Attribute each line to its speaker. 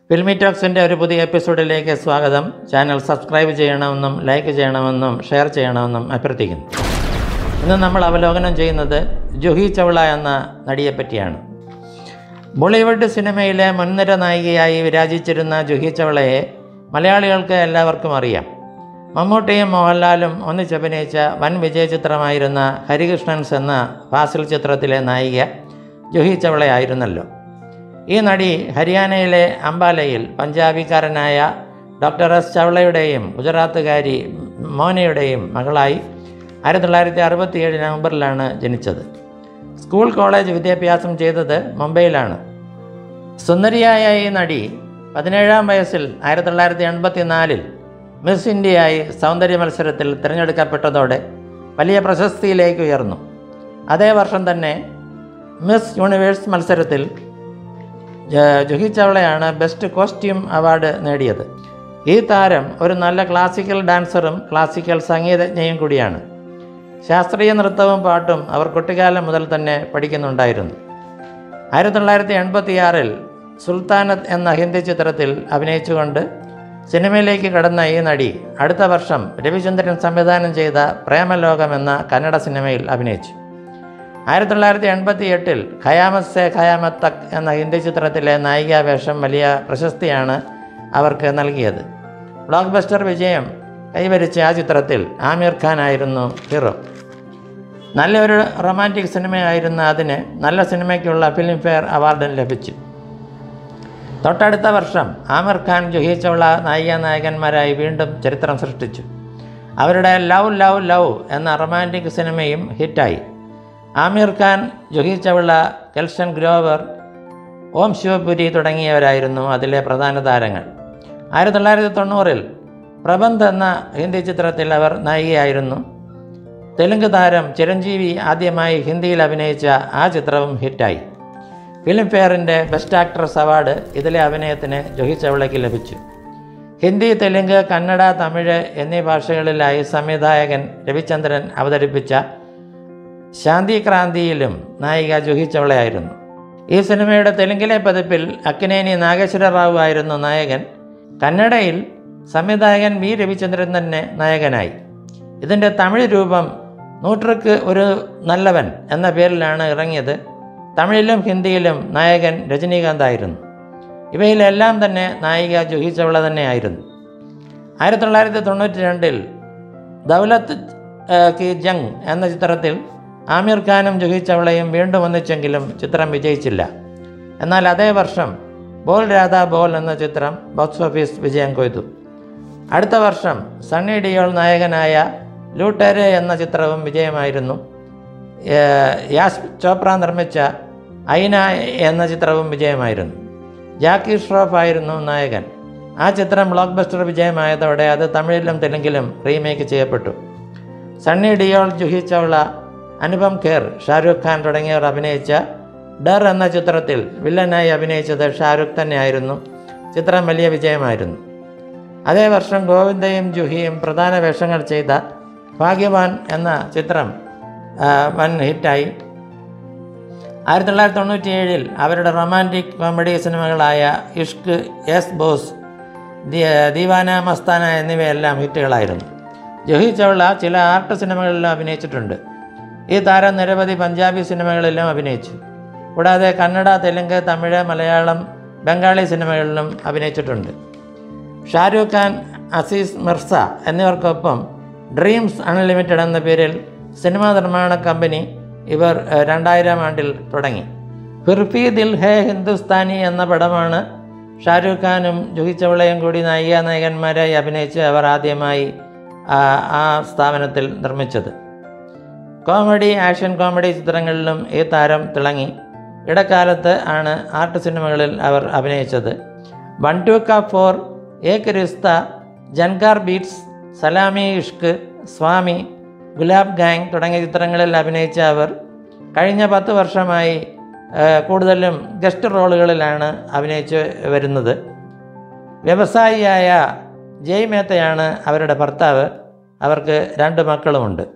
Speaker 1: filmy ടോക്സിൻ്റെ ഒരു പുതിയ എപ്പിസോഡിലേക്ക് സ്വാഗതം ചാനൽ സബ്സ്ക്രൈബ് ചെയ്യണമെന്നും ലൈക്ക് ചെയ്യണമെന്നും ഷെയർ ചെയ്യണമെന്നും അഭ്യർത്ഥിക്കുന്നു ഇന്ന് നമ്മൾ അവലോകനം ചെയ്യുന്നത് ജുഹി ചൗള എന്ന നടിയെപ്പറ്റിയാണ് ബോളിവുഡ് സിനിമയിലെ മുൻനിര നായികയായി വിരാജിച്ചിരുന്ന ജുഹി ചൗളയെ മലയാളികൾക്ക് എല്ലാവർക്കും അറിയാം മമ്മൂട്ടിയും മോഹൻലാലും ഒന്നിച്ചഭിനയിച്ച വൻ വിജയ ചിത്രമായിരുന്ന ഹരികൃഷ്ണൻസ് എന്ന ഫാസിൽ ചിത്രത്തിലെ നായിക ജുഹി ചൗളയായിരുന്നല്ലോ ഈ നടി ഹരിയാനയിലെ അംബാലയിൽ പഞ്ചാബിക്കാരനായ ഡോക്ടർ എസ് ചൗളയുടെയും ഗുജറാത്തുകാരി മോനയുടെയും മകളായി ആയിരത്തി തൊള്ളായിരത്തി അറുപത്തിയേഴ് നവംബറിലാണ് ജനിച്ചത് സ്കൂൾ കോളേജ് വിദ്യാഭ്യാസം ചെയ്തത് മുംബൈയിലാണ് സുന്ദരിയായ ഈ നടി പതിനേഴാം വയസ്സിൽ ആയിരത്തി തൊള്ളായിരത്തി എൺപത്തി നാലിൽ മിസ് ഇന്ത്യയായി സൗന്ദര്യ മത്സരത്തിൽ തിരഞ്ഞെടുക്കപ്പെട്ടതോടെ വലിയ പ്രശസ്തിയിലേക്ക് ഉയർന്നു അതേ വർഷം തന്നെ മിസ് യൂണിവേഴ്സ് മത്സരത്തിൽ ജ- ജുഹി ചൗളയാണ് ബെസ്റ്റ് കോസ്റ്റ്യൂം അവാർഡ് നേടിയത് ഈ താരം ഒരു നല്ല ക്ലാസിക്കൽ ഡാൻസറും ക്ലാസിക്കൽ സംഗീതജ്ഞയും കൂടിയാണ് ശാസ്ത്രീയ നൃത്തവും പാട്ടും അവർ കുട്ടിക്കാലം മുതൽ തന്നെ പഠിക്കുന്നുണ്ടായിരുന്നു ആയിരത്തി തൊള്ളായിരത്തി എൺപത്തിയാറിൽ സുൽത്താനത്ത് എന്ന ഹിന്ദി ചിത്രത്തിൽ അഭിനയിച്ചുകൊണ്ട് സിനിമയിലേക്ക് കടന്ന ഈ നടി അടുത്ത വർഷം രവിചന്ദ്രൻ സംവിധാനം ചെയ്ത പ്രേമലോകം എന്ന കന്നഡ സിനിമയിൽ അഭിനയിച്ചു ആയിരത്തി തൊള്ളായിരത്തി എൺപത്തി എട്ടിൽ ഖയാമത്ത് സെ ഖയാമത്ത് തക് എന്ന ഹിന്ദി ചിത്രത്തിലെ നായികാവേഷം വലിയ പ്രശസ്തിയാണ് അവർക്ക് നൽകിയത് ബ്ലോക്ക് ബസ്റ്റർ വിജയം കൈവരിച്ച ആ ചിത്രത്തിൽ ആമിർ ഖാൻ ആയിരുന്നു ഹീറോ നല്ലൊരു റൊമാൻറ്റിക് സിനിമയായിരുന്ന അതിന് നല്ല സിനിമയ്ക്കുള്ള ഫിലിം ഫെയർ അവാർഡും ലഭിച്ചു തൊട്ടടുത്ത വർഷം ആമിർ ഖാൻ ജുഹി ചൗള നായിക നായകന്മാരായി വീണ്ടും ചരിത്രം സൃഷ്ടിച്ചു അവരുടെ ലവ് ലവ് ലവ് എന്ന റൊമാൻറ്റിക് സിനിമയും ഹിറ്റായി ആമിർ ഖാൻ ജുഹി ചൗള കെൽഷൻ ഗ്രോവർ ഓം ശിവപുരി തുടങ്ങിയവരായിരുന്നു അതിലെ പ്രധാന താരങ്ങൾ ആയിരത്തി തൊള്ളായിരത്തി തൊണ്ണൂറിൽ പ്രബന്ധ് എന്ന ഹിന്ദി ചിത്രത്തിൽ അവർ നായികയായിരുന്നു തെലുങ്ക് താരം ചിരഞ്ജീവി ആദ്യമായി ഹിന്ദിയിൽ അഭിനയിച്ച ആ ചിത്രവും ഹിറ്റായി ഫിലിം ഫെയറിൻ്റെ ബെസ്റ്റ് ആക്ട്രസ് അവാർഡ് ഇതിലെ അഭിനയത്തിന് ജുഹി ചൗളയ്ക്ക് ലഭിച്ചു ഹിന്ദി തെലുങ്ക് കന്നഡ തമിഴ് എന്നീ ഭാഷകളിലായി സംവിധായകൻ രവിചന്ദ്രൻ അവതരിപ്പിച്ച ശാന്തി ക്രാന്തിയിലും നായിക ജുഹി ചൗളയായിരുന്നു ഈ സിനിമയുടെ തെലുങ്കിലെ പതിപ്പിൽ അക്കിനേനി നാഗേശ്വര റാവു ആയിരുന്നു നായകൻ കന്നഡയിൽ സംവിധായകൻ വി രവിചന്ദ്രൻ തന്നെ നായകനായി ഇതിൻ്റെ തമിഴ് രൂപം നൂற்றுക്ക് ഒരു നല്ലവൻ എന്ന പേരിലാണ് ഇറങ്ങിയത് തമിഴിലും ഹിന്ദിയിലും നായകൻ രജനീകാന്ത് ആയിരുന്നു ഇവയിലെല്ലാം തന്നെ നായിക ജുഹി ചൗള തന്നെയായിരുന്നു ആയിരത്തി തൊള്ളായിരത്തി തൊണ്ണൂറ്റി രണ്ടിൽ ദൗലത്ത് ഏഹ്, കി ജംഗ് എന്ന ചിത്രത്തിൽ ആമിർ ഖാനും ജുഹി ചൗളയും വീണ്ടും ഒന്നിച്ചെങ്കിലും ചിത്രം വിജയിച്ചില്ല എന്നാൽ അതേ വർഷം ബോൾ രാധാ ബോൾ എന്ന ചിത്രം ബോക്സ് ഓഫീസ് വിജയം കൊയ്തു അടുത്ത വർഷം സണ്ണി ഡിയോൾ നായകനായ ലൂട്ടേരെ എന്ന ചിത്രവും വിജയമായിരുന്നു ഏഹ്, യാസ് ചോപ്ര നിർമ്മിച്ച ഐന എന്ന ചിത്രവും വിജയമായിരുന്നു ജാക്കി ഷ്രോഫ് ആയിരുന്നു നായകൻ ആ ചിത്രം ബ്ലോക്ക് ബസ്റ്റർ വിജയമായതോടെ അത് തമിഴിലും തെലുങ്കിലും റീമേക്ക് ചെയ്യപ്പെട്ടു സണ്ണി ഡിയോൾ ജുഹി ചൗള അനുപം ഖേർ ഷാരൂഖ് ഖാൻ തുടങ്ങിയവർ അഭിനയിച്ച ഡർ എന്ന ചിത്രത്തിൽ വില്ലനായി അഭിനയിച്ചത് ഷാരൂഖ് തന്നെയായിരുന്നു ചിത്രം വലിയ വിജയമായിരുന്നു അതേ വർഷം ഗോവിന്ദയും ജുഹിയും പ്രധാന വേഷങ്ങൾ ചെയ്ത ഭാഗ്യവാൻ എന്ന ചിത്രം ആ, വൻ ഹിറ്റായി ആയിരത്തി തൊള്ളായിരത്തി തൊണ്ണൂറ്റി ഏഴിൽ അവരുടെ റൊമാൻറ്റിക് കോമഡി സിനിമകളായ ഇഷ്ക് എസ് ബോസ് ദി- ദീവാന മസ്താന എന്നിവയെല്ലാം ഹിറ്റുകളായിരുന്നു ജുഹി ചൗള ചില ആർട്ട് സിനിമകളിലും അഭിനയിച്ചിട്ടുണ്ട് ഈ താരം നിരവധി പഞ്ചാബി സിനിമകളിലും അഭിനയിച്ചു കൂടാതെ കന്നഡ തെലുങ്ക് തമിഴ് മലയാളം ബംഗാളി സിനിമകളിലും അഭിനയിച്ചിട്ടുണ്ട് ഷാരൂഖ് ഖാൻ അസീസ് മിർസ എന്നിവർക്കൊപ്പം ഡ്രീംസ് അൺലിമിറ്റഡ് എന്ന പേരിൽ സിനിമാ നിർമ്മാണ കമ്പനി ഇവർ ഏഹ്, രണ്ടായിരം ആണ്ടിൽ തുടങ്ങി ഫിർഫി ദിൽ ഹേ ഹിന്ദുസ്ഥാനി എന്ന പടമാണ് ഷാരൂഖ് ഖാനും ജുഹി ചൗളയും കൂടി നായിക നായകന്മാരായി അഭിനയിച്ച് അവർ ആദ്യമായി ആ ആ സ്ഥാപനത്തിൽ നിർമ്മിച്ചത് കോമഡി ആക്ഷൻ കോമഡി ചിത്രങ്ങളിലും ഈ താരം തിളങ്ങി ഇടക്കാലത്ത് ആണ് ആർട്ട് സിനിമകളിൽ അവർ അഭിനയിച്ചത് one two ka four Ek Rishta Jhankaar beats Salaam-e-Ishq Swami Gulaab gang തുടങ്ങിയ ചിത്രങ്ങളിൽ അഭിനയിച്ച അവർ കഴിഞ്ഞ പത്ത് വർഷമായി ആ, കൂടുതലും ഗസ്റ്റ് റോളുകളിലാണ് അഭിനയിച്ച് വരുന്നത് വ്യവസായിയായ ജയ് മേത്തയാണ് അവരുടെ ഭർത്താവ് അവർക്ക് രണ്ട് മക്കളുമുണ്ട്